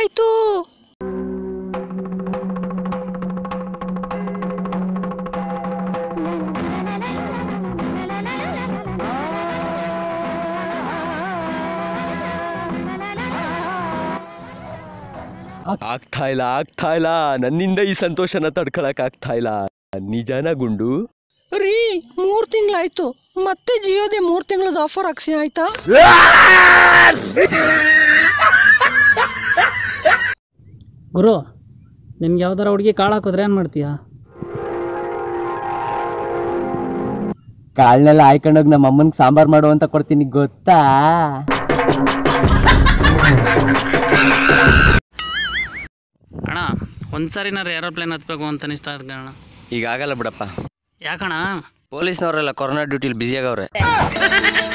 ಆಯ್ತು ಆಗ್ತಾ ಇಲ್ಲ ಆಗ್ತಾ ಇಲ್ಲ ನನ್ನಿಂದ ಈ ಸಂತೋಷನ ತಡ್ಕೊಳಕ್ ಆಗ್ತಾ ಇಲ್ಲ ನಿಜಾನ ಗುಂಡು ರೀ ಮೂರ್ ತಿಂಗ್ಳಾಯ್ತು ಮತ್ತೆ ಜಿಯೋದೆ ಮೂರ್ ತಿಂಗಳದ ಆಫರ್ ಹಾಕ್ಸಿ ಆಯ್ತಾ ಗುರು ನಿನ್ಗೆ ಯಾವ್ದಾರ ಹುಡುಗಿ ಕಾಳು ಹಾಕಿದ್ರೆ ಏನು ಮಾಡ್ತೀಯಾ ಕಾಳ್ನೆಲ್ಲ ಆಯ್ಕೊಂಡೋಗಿ ನಮ್ಮ ಅಮ್ಮನ್ಗೆ ಸಾಂಬಾರ್ ಮಾಡು ಅಂತ ಕೊಡ್ತೀನಿ ಗೊತ್ತಾ ಅಣ್ಣ ಒಂದು ಸಾರಿನಾರು ಏರೋಪ್ಲೇನ್ ಹತ್ಬೇಕು ಅಂತ ಅನಿಸ್ತಾ ಇದ್ದ ಅಣ್ಣ ಈಗ ಆಗಲ್ಲ ಬಿಡಪ್ಪ ಯಾಕಣ್ಣ ಪೊಲೀಸ್ನವರೆಲ್ಲ ಕೊರೋನಾ ಡ್ಯೂಟಿಲಿ ಬ್ಯುಸಿ ಆಗವ್ರೆ